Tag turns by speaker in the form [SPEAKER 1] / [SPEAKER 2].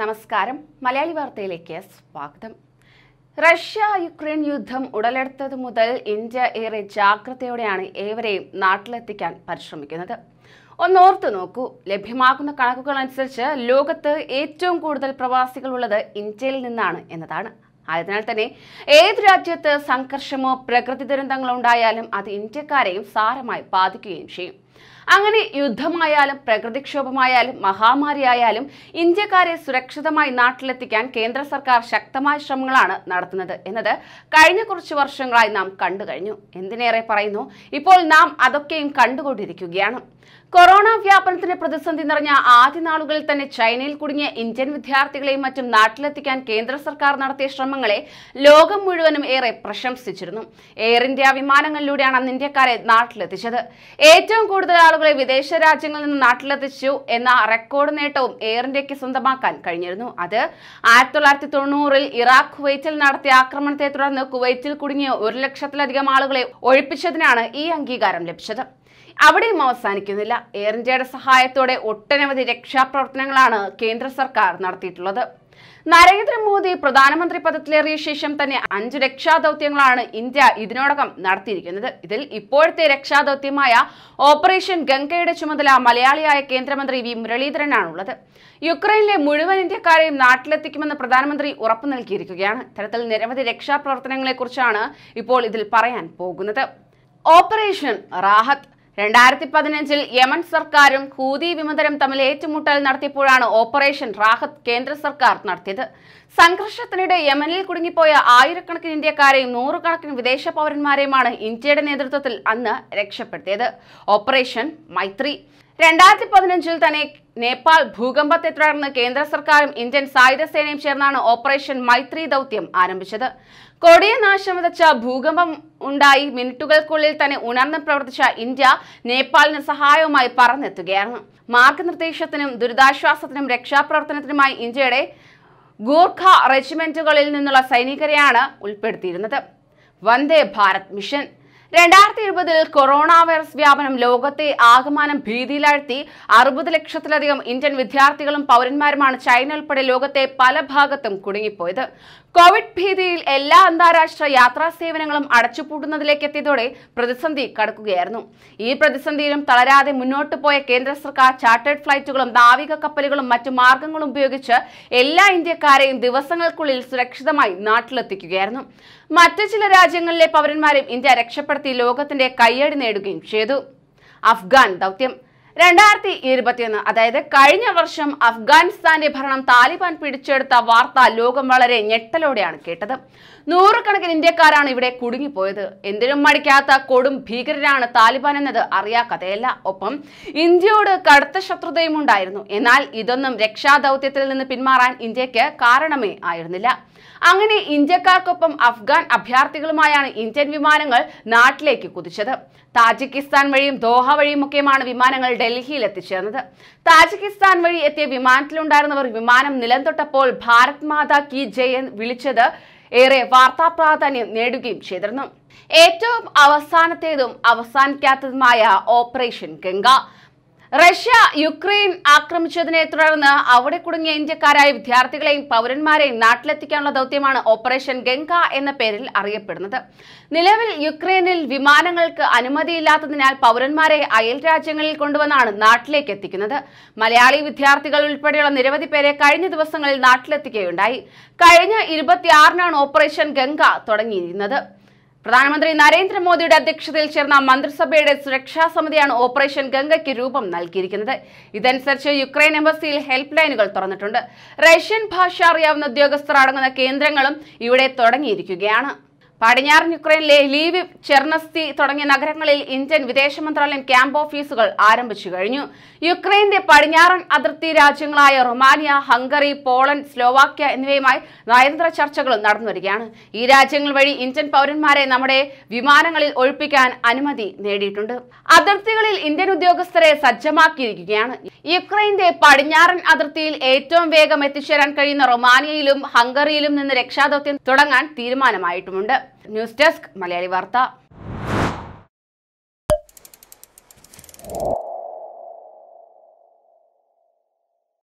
[SPEAKER 1] നമസ്കാരം മലയാളി വാർത്തയിലേക്ക് സ്വാഗതം റഷ്യ യുക്രൈൻ യുദ്ധം ഉടലെടുത്തതു മുതൽ ഇന്ത്യ ഏറെ ജാഗ്രതയോടെയാണ് ഏവരെയും നാട്ടിലെത്തിക്കാൻ പരിശ്രമിക്കുന്നത് ഒന്നോർത്തു നോക്കൂ ലഭ്യമാകുന്ന കണക്കുകൾ അനുസരിച്ച് ലോകത്ത് ഏറ്റവും കൂടുതൽ പ്രവാസികൾ ഉള്ളത് ഇന്ത്യയിൽ നിന്നാണ് എന്നതാണ് ആയതിനാൽ തന്നെ ഏത് രാജ്യത്ത് സംഘർഷമോ പ്രകൃതി ദുരന്തങ്ങളോ ഉണ്ടായാലും അത് ഇന്ത്യക്കാരെയും സാരമായി ബാധിക്കുകയും ചെയ്യും അങ്ങനെ യുദ്ധമായാലും പ്രകൃതിക്ഷോഭമായാലും മഹാമാരിയായാലും ഇന്ത്യക്കാരെ സുരക്ഷിതമായി നാട്ടിലെത്തിക്കാൻ കേന്ദ്ര സർക്കാർ ശക്തമായ ശ്രമങ്ങളാണ് നടത്തുന്നത് എന്നത് കഴിഞ്ഞ കുറച്ച് വർഷങ്ങളായി നാം കണ്ടു കഴിഞ്ഞു എന്തിനേറെ പറയുന്നു ഇപ്പോൾ നാം അതൊക്കെയും കണ്ടുകൊണ്ടിരിക്കുകയാണ് കൊറോണ വ്യാപനത്തിന് പ്രതിസന്ധി നിറഞ്ഞ ആദ്യ നാളുകളിൽ തന്നെ ചൈനയിൽ കുടുങ്ങിയ ഇന്ത്യൻ വിദ്യാർത്ഥികളെയും മറ്റും നാട്ടിലെത്തിക്കാൻ കേന്ദ്ര സർക്കാർ നടത്തിയ ശ്രമങ്ങളെ ലോകം മുഴുവനും ഏറെ പ്രശംസിച്ചിരുന്നു എയർ ഇന്ത്യ വിമാനങ്ങളിലൂടെയാണ് അന്ന് ഇന്ത്യക്കാരെ നാട്ടിലെത്തിച്ചത് ഏറ്റവും കൂടുതൽ ആളുകളെ വിദേശ രാജ്യങ്ങളിൽ നിന്ന് നാട്ടിലെത്തിച്ചു എന്ന റെക്കോർഡ് നേട്ടവും എയർ ഇന്ത്യക്ക് സ്വന്തമാക്കാൻ കഴിഞ്ഞിരുന്നു അത് ആയിരത്തി തൊള്ളായിരത്തി തൊണ്ണൂറിൽ ഇറാഖ് കുവൈറ്റിൽ നടത്തിയ ആക്രമണത്തെ തുടർന്ന് കുവൈറ്റിൽ കുടുങ്ങിയ ഒരു ലക്ഷത്തിലധികം ആളുകളെ ഒഴിപ്പിച്ചതിനാണ് ഈ അംഗീകാരം ലഭിച്ചത് അവിടെയും അവസാനിക്കുന്നില്ല എയർ ഇന്ത്യയുടെ സഹായത്തോടെ ഒട്ടനവധി രക്ഷാപ്രവർത്തനങ്ങളാണ് കേന്ദ്ര സർക്കാർ നടത്തിയിട്ടുള്ളത് നരേന്ദ്രമോദി പ്രധാനമന്ത്രി പദത്തിലേറിയ ശേഷം തന്നെ അഞ്ച് രക്ഷാദൗത്യങ്ങളാണ് ഇന്ത്യ ഇതിനോടകം നടത്തിയിരിക്കുന്നത് ഇതിൽ ഇപ്പോഴത്തെ രക്ഷാദൗത്യമായ ഓപ്പറേഷൻ ഗംഗയുടെ ചുമതല മലയാളിയായ കേന്ദ്രമന്ത്രി വി മുരളീധരനാണുള്ളത് യുക്രൈനിലെ മുഴുവൻ ഇന്ത്യക്കാരെയും നാട്ടിലെത്തിക്കുമെന്ന് പ്രധാനമന്ത്രി ഉറപ്പു നൽകിയിരിക്കുകയാണ് ഇത്തരത്തിൽ നിരവധി രക്ഷാപ്രവർത്തനങ്ങളെക്കുറിച്ചാണ് ഇപ്പോൾ ഇതിൽ പറയാൻ പോകുന്നത് ഓപ്പറേഷൻ റാഹത്ത് രണ്ടായിരത്തി പതിനഞ്ചിൽ യമൻ സർക്കാരും ഹൂതി വിമതരും തമ്മിൽ ഏറ്റുമുട്ടൽ നടത്തിയപ്പോഴാണ് ഓപ്പറേഷൻ റാഹത്ത് കേന്ദ്ര സർക്കാർ നടത്തിയത് സംഘർഷത്തിനിടെ യമനിൽ കുടുങ്ങിപ്പോയ ആയിരക്കണക്കിന് ഇന്ത്യക്കാരെയും നൂറുകണക്കിന് വിദേശ പൗരന്മാരെയുമാണ് ഇന്ത്യയുടെ നേതൃത്വത്തിൽ അന്ന് രക്ഷപ്പെടുത്തിയത് ഓപ്പറേഷൻ മൈത്രി രണ്ടായിരത്തി പതിനഞ്ചിൽ തന്നെ നേപ്പാൾ ഭൂകമ്പത്തെ തുടർന്ന് കേന്ദ്ര സർക്കാരും ഇന്ത്യൻ സായുധ സേനയും ചേർന്നാണ് ഓപ്പറേഷൻ മൈത്രി ദൗത്യം ആരംഭിച്ചത് കൊടിയ നാശം വിതച്ച ഭൂകമ്പം ഉണ്ടായി മിനിറ്റുകൾക്കുള്ളിൽ തന്നെ ഉണർന്ന് പ്രവർത്തിച്ച ഇന്ത്യ നേപ്പാളിന് സഹായവുമായി പറന്നെത്തുകയാണ് മാർഗനിർദ്ദേശത്തിനും ദുരിതാശ്വാസത്തിനും രക്ഷാപ്രവർത്തനത്തിനുമായി ഇന്ത്യയുടെ ഗൂർഖ റെജിമെന്റുകളിൽ നിന്നുള്ള സൈനികരെയാണ് ഉൾപ്പെടുത്തിയിരുന്നത് വന്ദേ ഭാരത് മിഷൻ രണ്ടായിരത്തി ഇരുപതിൽ കൊറോണ വൈറസ് വ്യാപനം ലോകത്തെ ആകമാനം ഭീതിയിലാഴ്ത്തി അറുപത് ലക്ഷത്തിലധികം ഇന്ത്യൻ വിദ്യാർത്ഥികളും പൗരന്മാരുമാണ് ചൈന ഉൾപ്പെടെ ലോകത്തെ പല ഭാഗത്തും കുടുങ്ങിപ്പോയത് കോവിഡ് ഭീതിയിൽ എല്ലാ അന്താരാഷ്ട്ര യാത്രാ സേവനങ്ങളും അടച്ചുപൂട്ടുന്നതിലേക്ക് എത്തിയതോടെ പ്രതിസന്ധി കടക്കുകയായിരുന്നു ഈ പ്രതിസന്ധിയിലും തളരാതെ മുന്നോട്ട് പോയ കേന്ദ്ര സർക്കാർ ചാർട്ടേഡ് ഫ്ലൈറ്റുകളും നാവിക കപ്പലുകളും മറ്റു മാർഗങ്ങളും ഉപയോഗിച്ച് എല്ലാ ഇന്ത്യക്കാരെയും ദിവസങ്ങൾക്കുള്ളിൽ സുരക്ഷിതമായി നാട്ടിലെത്തിക്കുകയായിരുന്നു മറ്റു ചില രാജ്യങ്ങളിലെ പൗരന്മാരെയും ഇന്ത്യ രക്ഷപ്പെടുത്തി ലോകത്തിന്റെ കയ്യടി നേടുകയും ചെയ്തു അഫ്ഗാൻ ദൗത്യം രണ്ടായിരത്തി ഇരുപത്തിയൊന്ന് അതായത് കഴിഞ്ഞ വർഷം അഫ്ഗാനിസ്ഥാന്റെ ഭരണം താലിബാൻ പിടിച്ചെടുത്ത വാർത്ത ലോകം വളരെ ഞെട്ടലോടെയാണ് കേട്ടത് നൂറുകണക്കിന് ഇന്ത്യക്കാരാണ് ഇവിടെ കുടുങ്ങിപ്പോയത് എന്തിനും മടിക്കാത്ത കൊടും ഭീകരരാണ് താലിബാൻ എന്നത് അറിയാ കഥയല്ല ഒപ്പം ഇന്ത്യയോട് കടുത്ത ശത്രുതയും ഉണ്ടായിരുന്നു എന്നാൽ ഇതൊന്നും രക്ഷാദൗത്യത്തിൽ നിന്ന് പിന്മാറാൻ ഇന്ത്യക്ക് കാരണമേ ആയിരുന്നില്ല അങ്ങനെ ഇന്ത്യക്കാർക്കൊപ്പം അഫ്ഗാൻ അഭ്യർത്ഥികളുമായാണ് ഇന്ത്യൻ വിമാനങ്ങൾ നാട്ടിലേക്ക് കുതിച്ചത് താജിക്കിസ്ഥാൻ വഴിയും ദോഹ വഴിയുമൊക്കെയുമാണ് വിമാനങ്ങൾ ഡൽഹിയിൽ എത്തിച്ചേർന്നത് താജിക്കിസ്ഥാൻ വഴി എത്തിയ വിമാനത്തിലുണ്ടായിരുന്നവർ വിമാനം നിലം തൊട്ടപ്പോൾ ഭാരത് മാതാ കി ജയ് എന്ന് വിളിച്ചത് ഏറെ വാർത്താ പ്രാധാന്യം നേടുകയും ചെയ്തിരുന്നു ഏറ്റവും അവസാനത്തേതും അവസാനിക്കാത്തതുമായ ഓപ്പറേഷൻ ഗംഗ റഷ്യ യുക്രൈൻ ആക്രമിച്ചതിനെ തുടർന്ന് അവിടെ കുടുങ്ങിയ ഇന്ത്യക്കാരായ വിദ്യാർത്ഥികളെയും പൗരന്മാരെയും നാട്ടിലെത്തിക്കാനുള്ള ദൗത്യമാണ് ഓപ്പറേഷൻ ഗംഗ എന്ന പേരിൽ അറിയപ്പെടുന്നത് നിലവിൽ യുക്രൈനിൽ വിമാനങ്ങൾക്ക് അനുമതിയില്ലാത്തതിനാൽ പൗരന്മാരെ അയൽ രാജ്യങ്ങളിൽ കൊണ്ടുവന്നാണ് നാട്ടിലേക്ക് എത്തിക്കുന്നത് മലയാളി വിദ്യാർത്ഥികൾ ഉൾപ്പെടെയുള്ള നിരവധി പേരെ കഴിഞ്ഞ ദിവസങ്ങളിൽ നാട്ടിലെത്തിക്കുകയുണ്ടായി കഴിഞ്ഞ ഇരുപത്തിയാറിനാണ് ഓപ്പറേഷൻ ഗംഗ തുടങ്ങിയിരുന്നത് പ്രധാനമന്ത്രി നരേന്ദ്രമോദിയുടെ അധ്യക്ഷതയിൽ ചേർന്ന മന്ത്രിസഭയുടെ സുരക്ഷാ സമിതിയാണ് ഓപ്പറേഷൻ ഗംഗയ്ക്ക് രൂപം നൽകിയിരിക്കുന്നത് ഇതനുസരിച്ച് യുക്രൈൻ എംബസിയിൽ ഹെൽപ്പ് ലൈനുകൾ തുറന്നിട്ടുണ്ട് റഷ്യൻ ഭാഷ അറിയാവുന്ന ഉദ്യോഗസ്ഥർ അടങ്ങുന്ന കേന്ദ്രങ്ങളും ഇവിടെ തുടങ്ങിയിരിക്കുകയാണ് പടിഞ്ഞാറൻ യുക്രൈനിലെ ലീവ് ചെർണസ്തി തുടങ്ങിയ നഗരങ്ങളിൽ ഇന്ത്യൻ വിദേശ മന്ത്രാലയം ക്യാമ്പ് ഓഫീസുകൾ ആരംഭിച്ചു കഴിഞ്ഞു യുക്രൈന്റെ പടിഞ്ഞാറൻ അതിർത്തി രാജ്യങ്ങളായ റൊമാനിയ ഹംഗറി പോളണ്ട് സ്ലോവാക്യ എന്നിവയുമായി നയതന്ത്ര ചർച്ചകൾ നടന്നു വരികയാണ് ഈ രാജ്യങ്ങൾ വഴി ഇന്ത്യൻ പൗരന്മാരെ നമ്മുടെ വിമാനങ്ങളിൽ ഒഴിപ്പിക്കാൻ അനുമതി നേടിയിട്ടുണ്ട് അതിർത്തികളിൽ ഇന്ത്യൻ ഉദ്യോഗസ്ഥരെ സജ്ജമാക്കിയിരിക്കുകയാണ് യുക്രൈന്റെ പടിഞ്ഞാറൻ അതിർത്തിയിൽ ഏറ്റവും വേഗം എത്തിച്ചേരാൻ കഴിയുന്ന റൊമാനിയയിലും ഹംഗറിയിലും നിന്ന് രക്ഷാദൗത്യം തുടങ്ങാൻ തീരുമാനമായിട്ടുമുണ്ട് ന്യൂസ് ഡെസ്ക് മലയാളി വാർത്ത